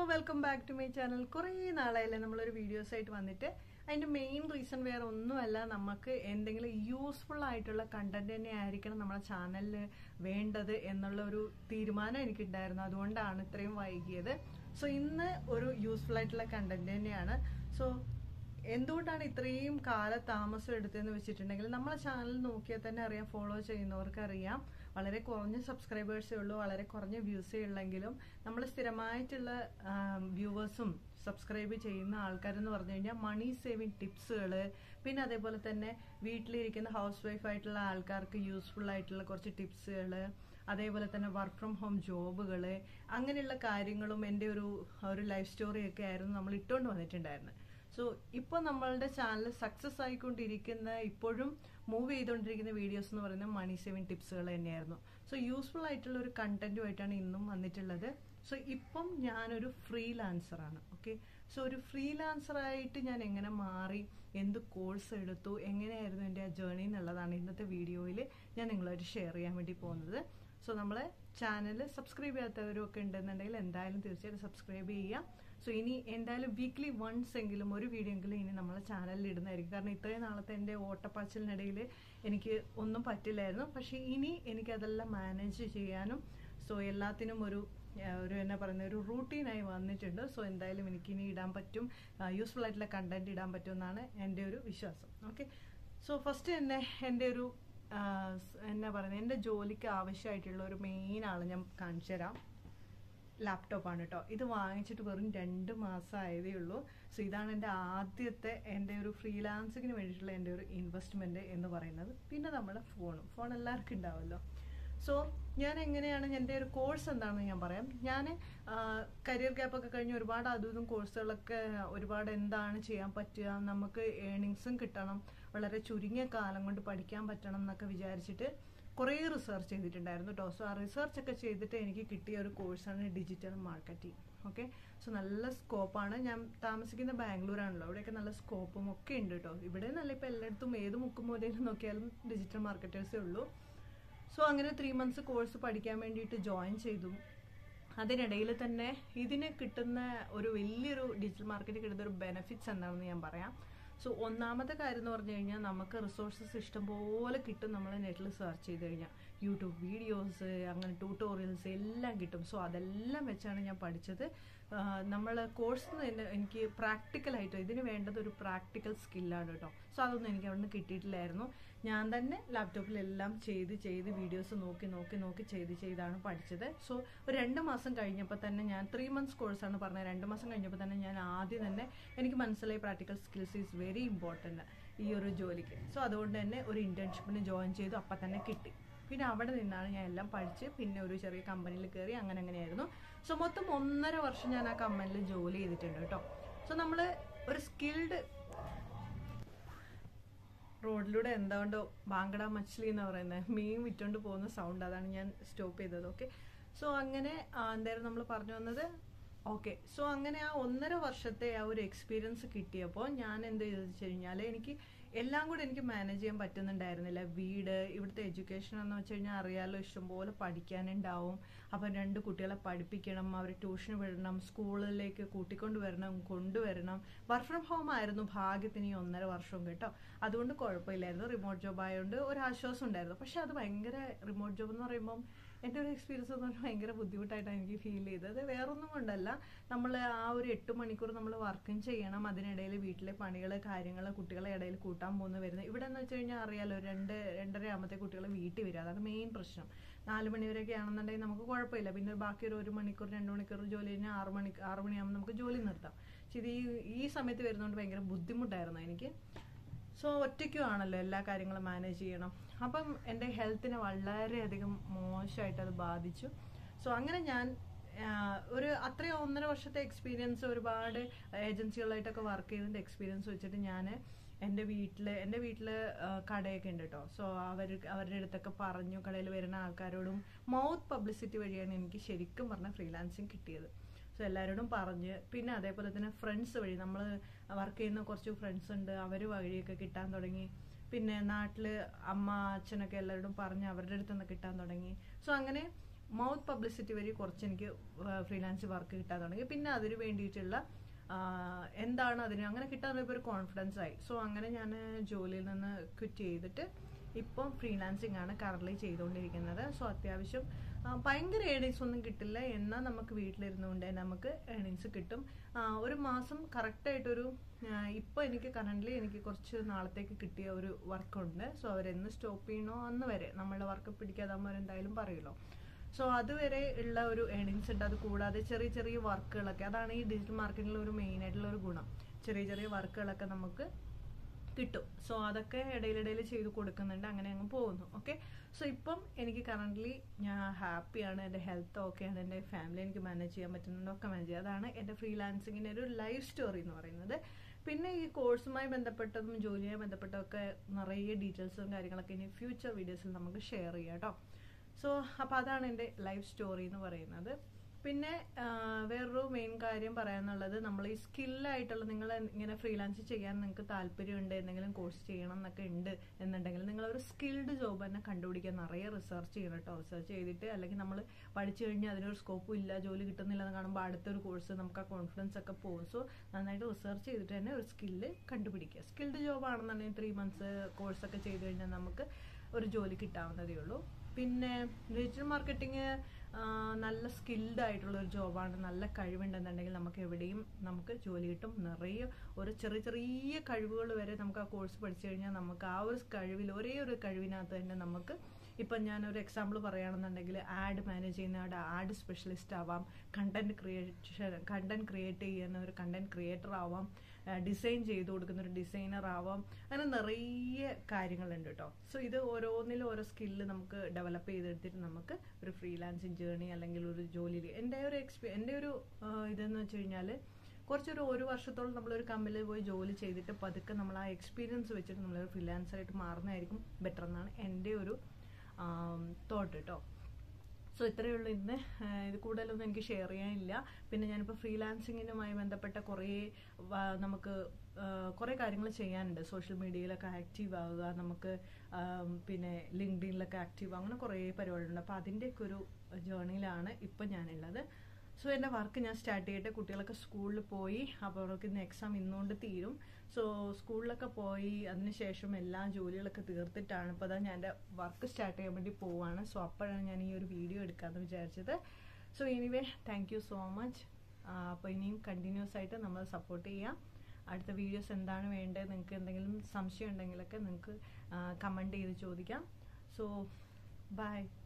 welcome back to my channel കുറേ നാളായല്ലേ നമ്മളൊരു വീഡിയോസ് ആയിട്ട് വന്നിട്ട് അതിന്റെ മെയിൻ റീസൺ വേറെ ഒന്നുമല്ല നമുക്ക് എന്തെങ്കിലും യൂസ്ഫുൾ ആയിട്ടുള്ള കണ്ടന്റ് തന്നെ ആയിരിക്കണം നമ്മുടെ ചാനലിൽ വേണ്ടത് എന്നുള്ള ഒരു തീരുമാനം എനിക്കുണ്ടായിരുന്നു അതുകൊണ്ടാണ് ഇത്രയും വൈകിയത് സോ ഇന്ന് ഒരു യൂസ്ഫുൾ ആയിട്ടുള്ള കണ്ടന്റ് തന്നെയാണ് സോ എന്തുകൊണ്ടാണ് ഇത്രയും കാല താമസം എടുത്തതെന്ന് വെച്ചിട്ടുണ്ടെങ്കിൽ നമ്മളെ ചാനൽ നോക്കിയാൽ തന്നെ അറിയാം ഫോളോ ചെയ്യുന്നവർക്ക് അറിയാം വളരെ കുറഞ്ഞ സബ്സ്ക്രൈബേഴ്സേ ഉള്ളൂ വളരെ കുറഞ്ഞ വ്യൂസേ ഉള്ളെങ്കിലും നമ്മൾ സ്ഥിരമായിട്ടുള്ള വ്യൂവേഴ്സും സബ്സ്ക്രൈബ് ചെയ്യുന്ന ആൾക്കാരെന്ന് പറഞ്ഞു കഴിഞ്ഞാൽ മണി സേവിങ് ടിപ്സുകൾ പിന്നെ അതേപോലെ തന്നെ വീട്ടിലിരിക്കുന്ന ഹൗസ് വൈഫ് ആയിട്ടുള്ള ആൾക്കാർക്ക് യൂസ്ഫുൾ ആയിട്ടുള്ള കുറച്ച് ടിപ്സുകൾ അതേപോലെ തന്നെ വർക്ക് ഫ്രം ഹോം ജോബുകൾ അങ്ങനെയുള്ള കാര്യങ്ങളും എൻ്റെ ഒരു ഒരു ലൈഫ് സ്റ്റോറിയൊക്കെ ആയിരുന്നു നമ്മൾ ഇട്ടുകൊണ്ട് വന്നിട്ടുണ്ടായിരുന്നത് സോ ഇപ്പോൾ നമ്മളുടെ ചാനൽ സക്സസ് ആയിക്കൊണ്ടിരിക്കുന്ന ഇപ്പോഴും മൂവ് ചെയ്തുകൊണ്ടിരിക്കുന്ന വീഡിയോസ് എന്ന് പറയുന്നത് മണി സേവിങ് ടിപ്സുകൾ തന്നെയായിരുന്നു സോ യൂസ്ഫുൾ ആയിട്ടുള്ള ഒരു കണ്ടന്റുമായിട്ടാണ് ഇന്നും വന്നിട്ടുള്ളത് സോ ഇപ്പം ഞാനൊരു ഫ്രീലാൻസറാണ് ഓക്കെ സോ ഒരു ഫ്രീലാൻസറായിട്ട് ഞാൻ എങ്ങനെ മാറി എന്ത് കോഴ്സ് എടുത്തു എങ്ങനെയായിരുന്നു എൻ്റെ ആ ജേർണി എന്നുള്ളതാണ് ഇന്നത്തെ വീഡിയോയിൽ ഞാൻ നിങ്ങളായിട്ട് ഷെയർ ചെയ്യാൻ വേണ്ടി പോകുന്നത് സോ നമ്മളെ ചാനൽ സബ്സ്ക്രൈബ് ചെയ്യാത്തവരും ഒക്കെ ഉണ്ടെന്നുണ്ടെങ്കിൽ എന്തായാലും തീർച്ചയായിട്ടും സബ്സ്ക്രൈബ് ചെയ്യാം സോ ഇനി എന്തായാലും വീക്ക്ലി വൺസ് എങ്കിലും ഒരു വീഡിയോ എങ്കിലും ഇനി നമ്മളെ ചാനലിൽ ഇടുന്നതായിരിക്കും കാരണം ഇത്രയും നാളത്തെ എൻ്റെ ഓട്ടപ്പാച്ചിലിനിടയിൽ എനിക്ക് ഒന്നും പറ്റില്ലായിരുന്നു പക്ഷേ ഇനി എനിക്കതെല്ലാം മാനേജ് ചെയ്യാനും സോ എല്ലാത്തിനും ഒരു ഒരു എന്നാ പറയുന്ന ഒരു റൂട്ടീനായി വന്നിട്ടുണ്ട് സോ എന്തായാലും എനിക്ക് ഇനി ഇടാൻ പറ്റും യൂസ്ഫുൾ ആയിട്ടുള്ള കണ്ടന്റ് ഇടാൻ പറ്റും എന്നാണ് എൻ്റെ ഒരു വിശ്വാസം ഓക്കെ സോ ഫസ്റ്റ് തന്നെ എൻ്റെ ഒരു എന്നാ പറയുന്നത് എൻ്റെ ജോലിക്ക് ആവശ്യമായിട്ടുള്ള ഒരു മെയിൻ ആൾ ഞാൻ കാണിച്ചു തരാം ലാപ്ടോപ്പാണ് കേട്ടോ ഇത് വാങ്ങിച്ചിട്ട് വെറും രണ്ട് മാസം ആയതേ ഉള്ളൂ സോ ഇതാണ് എൻ്റെ ആദ്യത്തെ എൻ്റെ ഒരു ഫ്രീലാൻസിങ്ങിന് വേണ്ടിയിട്ടുള്ള എൻ്റെ ഒരു ഇൻവെസ്റ്റ്മെൻറ്റ് എന്ന് പറയുന്നത് പിന്നെ നമ്മുടെ ഫോണും ഫോൺ എല്ലാവർക്കും ഉണ്ടാവുമല്ലോ സോ ഞാൻ എങ്ങനെയാണ് എൻ്റെ ഒരു കോഴ്സ് എന്താണെന്ന് ഞാൻ പറയാം ഞാൻ കരിയർ ഗ്യാപ്പ് ഒക്കെ കഴിഞ്ഞ് ഒരുപാട് അതും ഇതും കോഴ്സുകളൊക്കെ ഒരുപാട് എന്താണ് ചെയ്യാൻ പറ്റുക നമുക്ക് ഏണിങ്സും കിട്ടണം വളരെ ചുരുങ്ങിയ കാലം കൊണ്ട് പഠിക്കാൻ പറ്റണം എന്നൊക്കെ വിചാരിച്ചിട്ട് കുറേ റിസർച്ച് ചെയ്തിട്ടുണ്ടായിരുന്നു കേട്ടോ സോ ആ റിസർച്ച് ഒക്കെ ചെയ്തിട്ട് എനിക്ക് കിട്ടിയ ഒരു കോഴ്സാണ് ഡിജിറ്റൽ മാർക്കറ്റിംഗ് ഓക്കെ സോ നല്ല സ്കോപ്പാണ് ഞാൻ താമസിക്കുന്ന ബാംഗ്ലൂരാണല്ലോ അവിടെയൊക്കെ നല്ല സ്കോപ്പും ഒക്കെ ഉണ്ട് കേട്ടോ ഇവിടെ നല്ല ഇപ്പം എല്ലായിടത്തും ഏത് മുക്കും മൂലയിലും നോക്കിയാലും ഡിജിറ്റൽ മാർക്കറ്റേഴ്സേ ഉള്ളൂ സോ അങ്ങനെ ത്രീ മന്ത്സ് കോഴ്സ് പഠിക്കാൻ വേണ്ടിയിട്ട് ജോയിൻ ചെയ്തു അതിനിടയിൽ തന്നെ ഇതിന് കിട്ടുന്ന ഒരു വലിയൊരു ഡിജിറ്റൽ മാർക്കറ്റിൽ കിട്ടുന്ന ഒരു ബെനിഫിറ്റ്സ് എന്താണെന്ന് ഞാൻ പറയാം സോ ഒന്നാമത്തെ കാര്യം എന്ന് പറഞ്ഞു കഴിഞ്ഞാൽ നമുക്ക് റിസോഴ്സസ് ഇഷ്ടംപോലെ കിട്ടും നമ്മൾ നെറ്റിൽ സെർച്ച് ചെയ്ത് കഴിഞ്ഞാൽ യൂട്യൂബ് വീഡിയോസ് അങ്ങനെ ട്യൂട്ടോറിയൽസ് എല്ലാം കിട്ടും സോ അതെല്ലാം വെച്ചാണ് ഞാൻ പഠിച്ചത് നമ്മൾ കോഴ്സ് തന്നെ എനിക്ക് പ്രാക്ടിക്കലായിട്ട് ഇതിന് വേണ്ടത് ഒരു പ്രാക്ടിക്കൽ സ്കില്ലാണ് കേട്ടോ സോ അതൊന്നും എനിക്ക് അവിടെ നിന്ന് കിട്ടിയിട്ടില്ലായിരുന്നു ഞാൻ തന്നെ ലാപ്ടോപ്പിലെല്ലാം ചെയ്ത് ചെയ്ത് വീഡിയോസ് നോക്കി നോക്കി നോക്കി ചെയ്ത് ചെയ്താണ് പഠിച്ചത് സോ ഒരു രണ്ട് മാസം കഴിഞ്ഞപ്പോൾ തന്നെ ഞാൻ ത്രീ മന്ത്സ് കോഴ്സാണ് പറഞ്ഞത് രണ്ട് മാസം കഴിഞ്ഞപ്പോൾ തന്നെ ഞാൻ ആദ്യം തന്നെ എനിക്ക് മനസ്സിലായി practical skills is very important ഈ ഒരു ജോലിക്ക് സോ അതുകൊണ്ട് തന്നെ ഒരു ഇന്റേൺഷിപ്പിന് ജോയിൻ ചെയ്തു അപ്പം തന്നെ കിട്ടി പിന്നെ അവിടെ നിന്നാണ് ഞാൻ എല്ലാം പഠിച്ച് പിന്നെ ഒരു ചെറിയ കമ്പനിയിൽ കയറി അങ്ങനെ അങ്ങനെയായിരുന്നു സോ മൊത്തം ഒന്നര വർഷം ഞാൻ ആ കമ്പനിയിൽ ജോലി ചെയ്തിട്ടുണ്ട് കേട്ടോ സോ നമ്മൾ ഒരു സ്കിൽഡ് റോഡിലൂടെ എന്താണ്ടോ ബാങ്കട മച്ച്ലി എന്ന് പറയുന്നത് മീൻ വിറ്റോണ്ട് പോകുന്ന സൗണ്ട് അതാണ് ഞാൻ സ്റ്റോപ്പ് ചെയ്തത് ഓക്കെ സോ അങ്ങനെ എന്തായാലും നമ്മൾ പറഞ്ഞു വന്നത് ഓക്കെ സോ അങ്ങനെ ആ ഒന്നര വർഷത്തെ ആ ഒരു എക്സ്പീരിയൻസ് കിട്ടിയപ്പോൾ ഞാൻ എന്ത് ചെയ്തെന്ന് വെച്ച് കഴിഞ്ഞാൽ എനിക്ക് എല്ലാം കൂടെ എനിക്ക് മാനേജ് ചെയ്യാൻ പറ്റുന്നുണ്ടായിരുന്നില്ല വീട് ഇവിടുത്തെ എഡ്യൂക്കേഷൻ എന്ന് വെച്ച് കഴിഞ്ഞാൽ അറിയാലോ ഇഷ്ടംപോലെ പഠിക്കാനുണ്ടാവും അപ്പം രണ്ട് കുട്ടികളെ പഠിപ്പിക്കണം അവരെ ട്യൂഷന് വിടണം സ്കൂളിലേക്ക് കൂട്ടിക്കൊണ്ട് വരണം കൊണ്ടുവരണം വർക്ക് ഫ്രം ഹോം ആയിരുന്നു ഭാഗ്യത്തിന് ഈ ഒന്നര വർഷവും കേട്ടോ അതുകൊണ്ട് കുഴപ്പമില്ലായിരുന്നു റിമോട്ട് ജോബ് ആയതുകൊണ്ട് ഒരു ആശ്വാസം ഉണ്ടായിരുന്നു പക്ഷെ അത് ഭയങ്കര റിമോട്ട് ജോബ് എന്ന് പറയുമ്പം എൻ്റെ ഒരു എക്സ്പീരിയൻസ് എന്ന് പറഞ്ഞാൽ ഭയങ്കര ബുദ്ധിമുട്ടായിട്ടാണ് എനിക്ക് ഫീൽ ചെയ്തത് വേറൊന്നും കൊണ്ടല്ല നമ്മൾ ആ ഒരു എട്ട് മണിക്കൂർ നമ്മൾ വർക്കും ചെയ്യണം അതിനിടയിൽ വീട്ടിലെ പണികൾ കാര്യങ്ങൾ കുട്ടികളെ ഇടയിൽ കൂട്ടാൻ പോകുന്ന വരുന്നത് ഇവിടെ എന്ന് വെച്ച് കഴിഞ്ഞാൽ അറിയാലോ രണ്ട് രണ്ടര ആകുമ്പത്തെ കുട്ടികൾ വീട്ടിൽ വരിക അതാണ് മെയിൻ പ്രശ്നം നാല് മണി വരെയൊക്കെ ആണെന്നുണ്ടെങ്കിൽ നമുക്ക് കുഴപ്പമില്ല പിന്നെ ബാക്കി ഒരു ഒരു മണിക്കൂർ രണ്ട് മണിക്കൂർ ജോലി കഴിഞ്ഞാൽ ആറ് മണി ആറ് മണിയാകുമ്പോൾ നമുക്ക് ജോലി നിർത്താം പക്ഷേ ഇത് ഈ ഈ സമയത്ത് വരുന്നതുകൊണ്ട് ഭയങ്കര ബുദ്ധിമുട്ടായിരുന്നു എനിക്ക് സോ ഒറ്റയ്ക്കും ആണല്ലോ എല്ലാ കാര്യങ്ങളും മാനേജ് ചെയ്യണം അപ്പം എൻ്റെ ഹെൽത്തിനെ വളരെയധികം മോശമായിട്ട് അത് ബാധിച്ചു സോ അങ്ങനെ ഞാൻ ഒരു അത്രയും ഒന്നര വർഷത്തെ എക്സ്പീരിയൻസ് ഒരുപാട് ഏജൻസികളായിട്ടൊക്കെ വർക്ക് ചെയ്തതിൻ്റെ എക്സ്പീരിയൻസ് വെച്ചിട്ട് ഞാൻ എൻ്റെ വീട്ടിൽ എൻ്റെ വീട്ടിൽ കടയൊക്കെ ഉണ്ട് കേട്ടോ സോ അവർ അവരുടെ അടുത്തൊക്കെ പറഞ്ഞു കടയിൽ വരുന്ന ആൾക്കാരോടും മൗത്ത് പബ്ലിസിറ്റി വഴിയാണ് എനിക്ക് ശരിക്കും പറഞ്ഞ ഫ്രീലാൻസിങ് കിട്ടിയത് സോ എല്ലാവരോടും പറഞ്ഞ് പിന്നെ അതേപോലെ തന്നെ ഫ്രണ്ട്സ് വഴി നമ്മൾ വർക്ക് ചെയ്യുന്ന കുറച്ച് ഫ്രണ്ട്സ് ഉണ്ട് അവർ വഴിയൊക്കെ കിട്ടാൻ തുടങ്ങി പിന്നെ നാട്ടിൽ അമ്മ അച്ഛനൊക്കെ എല്ലാവരോടും പറഞ്ഞ് അവരുടെ അടുത്ത് നിന്ന് കിട്ടാൻ തുടങ്ങി സോ അങ്ങനെ മൗത്ത് പബ്ലിസിറ്റി വഴി കുറച്ച് എനിക്ക് ഫ്രീലാൻസ് വർക്ക് കിട്ടാൻ തുടങ്ങി പിന്നെ അതിന് വേണ്ടിയിട്ടുള്ള ആഹ് എന്താണ് അതിന് അങ്ങനെ കിട്ടാൻ ഇപ്പോൾ ഒരു കോൺഫിഡൻസ് ആയി സോ അങ്ങനെ ഞാൻ ജോലിയിൽ നിന്ന് ക്വിറ്റ് ചെയ്തിട്ട് ഇപ്പം ഫ്രീലാൻസിങ് ആണ് കറന്റ് ചെയ്തുകൊണ്ടിരിക്കുന്നത് സോ അത്യാവശ്യം ആ, ഭയങ്കര ഏണിങ്സ് ഒന്നും കിട്ടില്ല എന്നാൽ നമുക്ക് വീട്ടിലിരുന്നുകൊണ്ട് തന്നെ നമുക്ക് ഏണിങ്സ് കിട്ടും ആ, ഒരു മാസം കറക്റ്റായിട്ടൊരു ഇപ്പോൾ എനിക്ക് കറൻ്റ്ലി എനിക്ക് കുറച്ച് നാളത്തേക്ക് കിട്ടിയ ഒരു വർക്കുണ്ട് സോ അവരെന്ന് സ്റ്റോപ്പ് ചെയ്യണോ അന്ന് വരെ നമ്മളുടെ വർക്ക് പിടിക്കാതാകുമ്പോൾ അവരെന്തായാലും പറയുമല്ലോ സോ അതുവരെ ഉള്ള ഒരു ഏണിങ്സ് ഉണ്ട് അത് കൂടാതെ ചെറിയ ചെറിയ വർക്കുകളൊക്കെ അതാണ് ഈ ഡിജിറ്റൽ മാർക്കറ്റിംഗിൽ ഒരു മെയിൻ ആയിട്ടുള്ള ഒരു ഗുണം ചെറിയ ചെറിയ വർക്കുകളൊക്കെ നമുക്ക് കിട്ടും സോ അതൊക്കെ ഇടയിലിടയിൽ ചെയ്ത് കൊടുക്കുന്നുണ്ട് അങ്ങനെ അങ്ങ് പോകുന്നു ഓക്കെ സോ ഇപ്പം എനിക്ക് കറൻ്റ്ലി ഞാൻ ഹാപ്പിയാണ് എൻ്റെ ഹെൽത്ത് ഓക്കെയാണ് എൻ്റെ ഫാമിലി എനിക്ക് മാനേജ് ചെയ്യാൻ പറ്റുന്നതൊക്കെ മാനേജ് ചെയ്യുക അതാണ് എൻ്റെ ഫ്രീലാൻസിങ്ങിൻ്റെ ഒരു ലൈഫ് സ്റ്റോറി എന്ന് പറയുന്നത് പിന്നെ ഈ കോഴ്സുമായി ബന്ധപ്പെട്ടതും ജോലിയുമായി ബന്ധപ്പെട്ടതൊക്കെ നിറയെ ഡീറ്റെയിൽസും കാര്യങ്ങളൊക്കെ ഇനി ഫ്യൂച്ചർ വീഡിയോസിൽ നമുക്ക് ഷെയർ ചെയ്യാം കേട്ടോ സോ അപ്പോൾ അതാണ് എൻ്റെ ലൈഫ് സ്റ്റോറി എന്ന് പറയുന്നത് പിന്നെ ആ, വേറൊരു മെയിൻ കാര്യം പറയാനുള്ളത് നമ്മൾ ഈ സ്കില്ലായിട്ടുള്ള നിങ്ങൾ ഇങ്ങനെ ഫ്രീലാൻസ് ചെയ്യാൻ നിങ്ങൾക്ക് താല്പര്യമുണ്ട് എന്തെങ്കിലും കോഴ്സ് ചെയ്യണം എന്നൊക്കെ ഉണ്ട് എന്നുണ്ടെങ്കിൽ നിങ്ങൾ ഒരു സ്കിൽഡ് ജോബ് തന്നെ കണ്ടുപിടിക്കാൻ നിറയെ റിസർച്ച് ചെയ്യണം കേട്ടോ റിസർച്ച് ചെയ്തിട്ട് അല്ലെങ്കിൽ നമ്മൾ പഠിച്ചു കഴിഞ്ഞാൽ അതിനൊരു സ്കോപ്പും ഇല്ല ജോലി കിട്ടുന്നില്ല എന്ന് കാണുമ്പോൾ അടുത്തൊരു കോഴ്സ് നമുക്ക് ആ കോൺഫിഡൻസ് ഒക്കെ പോകും സോ നന്നായിട്ട് റിസർച്ച് ചെയ്തിട്ട് തന്നെ ഒരു സ്കില്ല് കണ്ടുപിടിക്കുക സ്കിൽഡ് ജോബ് ആണെന്നുണ്ടെങ്കിൽ ത്രീ മന്ത്സ് കോഴ്സൊക്കെ ചെയ്ത് കഴിഞ്ഞാൽ നമുക്ക് ഒരു ജോലി കിട്ടാവുന്നതേ ഉള്ളൂ പിന്നെ ഡിജിറ്റൽ മാർക്കറ്റിംഗ് നല്ല സ്കിൽഡ് ആയിട്ടുള്ള ഒരു ജോബാണ് നല്ല കഴിവുണ്ടെന്നുണ്ടെങ്കിൽ നമുക്ക് എവിടെയും നമുക്ക് ജോലി കിട്ടും നിറയെ ഒരു ചെറിയ ചെറിയ കഴിവുകൾ വരെ നമുക്ക് ആ കോഴ്സ് പഠിച്ചു കഴിഞ്ഞാൽ നമുക്ക് ആ ഒരു കഴിവിൽ ഒരേ ഒരു കഴിവിനകത്ത് തന്നെ നമുക്ക് ഇപ്പം ഞാനൊരു എക്സാമ്പിൾ പറയുകയാണെന്നുണ്ടെങ്കിൽ ആഡ് മാനേജ് ചെയ്യുന്ന ആഡ് ആഡ് സ്പെഷ്യലിസ്റ്റ് ആവാം കണ്ടന്റ് ക്രിയേഷൻ കണ്ടന്റ് ക്രിയേറ്റ് ചെയ്യുന്ന ഒരു കണ്ടന്റ് ക്രിയേറ്റർ ആവാം ഡിസൈൻ ചെയ്ത് കൊടുക്കുന്ന ഒരു ഡിസൈനർ ആവാം അങ്ങനെ നിറയെ കാര്യങ്ങളുണ്ട് കേട്ടോ സോ ഇത് ഓരോന്നിലും ഓരോ സ്കില്ല് നമുക്ക് ഡെവലപ്പ് ചെയ്തെടുത്തിട്ട് നമുക്ക് ഒരു ഫ്രീലാൻസിങ് ജേണി അല്ലെങ്കിൽ ഒരു ജോലിയിൽ എൻ്റെ ഒരു എക്സ്പീ എൻ്റെ ഒരു ആ, ഇതെന്ന് വെച്ച് കഴിഞ്ഞാൽ കുറച്ചൊരു ഒരു വർഷത്തോളം നമ്മളൊരു കമ്പനിയിൽ പോയി ജോലി ചെയ്തിട്ട് പതുക്കെ നമ്മൾ ആ എക്സ്പീരിയൻസ് വെച്ചിട്ട് നമ്മളൊരു ഫ്രീലാൻസറായിട്ട് മാറുന്നതായിരിക്കും ബെറ്റർ എന്നാണ് എൻ്റെ ഒരു തോട്ട് കേട്ടോ സോ ഇത്രയേ ഉള്ളൂ ഇന്ന് ആഹ് ഇത് കൂടുതലൊന്നും എനിക്ക് ഷെയർ ചെയ്യാനില്ല പിന്നെ ഞാനിപ്പോൾ ഫ്രീലാൻസിങ്ങിനുമായി ബന്ധപ്പെട്ട കുറേ വ- നമുക്ക് ആഹ് കുറേ കാര്യങ്ങൾ ചെയ്യാനുണ്ട് സോഷ്യൽ മീഡിയയിലൊക്കെ ആക്റ്റീവ് ആവുക നമുക്ക് ആം, പിന്നെ ലിങ്ക്ഡിനിലൊക്കെ ആക്റ്റീവ് അങ്ങനെ കുറേ പരിപാടികളുണ്ട് അപ്പോൾ അതിൻ്റെയൊക്കെ ഒരു ജേണിയിലാണ് ഇപ്പം ഞാനുള്ളത് സോ എൻ്റെ വർക്ക് ഞാൻ സ്റ്റാർട്ട് ചെയ്യട്ടെ കുട്ടികളൊക്കെ സ്കൂളിൽ പോയി അപ്പോൾ അവർക്ക് ഇന്ന് എക്സാം ഇന്നുകൊണ്ട് തീരും സോ സ്കൂളിലൊക്കെ പോയി അതിനുശേഷം എല്ലാ ജോലികളൊക്കെ തീർത്തിട്ടാണ് ഇപ്പോൾ അതാ ഞാൻ എൻ്റെ വർക്ക് സ്റ്റാർട്ട് ചെയ്യാൻ വേണ്ടി പോവാണ് സോ അപ്പോഴാണ് ഞാൻ ഈ ഒരു വീഡിയോ എടുക്കാമെന്ന് വിചാരിച്ചത് so anyway thank you so much അപ്പോൾ ഇനിയും കണ്ടിന്യൂസ് ആയിട്ട് നമ്മൾ സപ്പോർട്ട് ചെയ്യാം അടുത്ത വീഡിയോസ് എന്താണ് വേണ്ടത് നിങ്ങൾക്ക് എന്തെങ്കിലും സംശയം ഉണ്ടെങ്കിലൊക്കെ നിങ്ങൾക്ക് കമൻറ്റ് ചെയ്ത് ചോദിക്കാം സോ ബൈ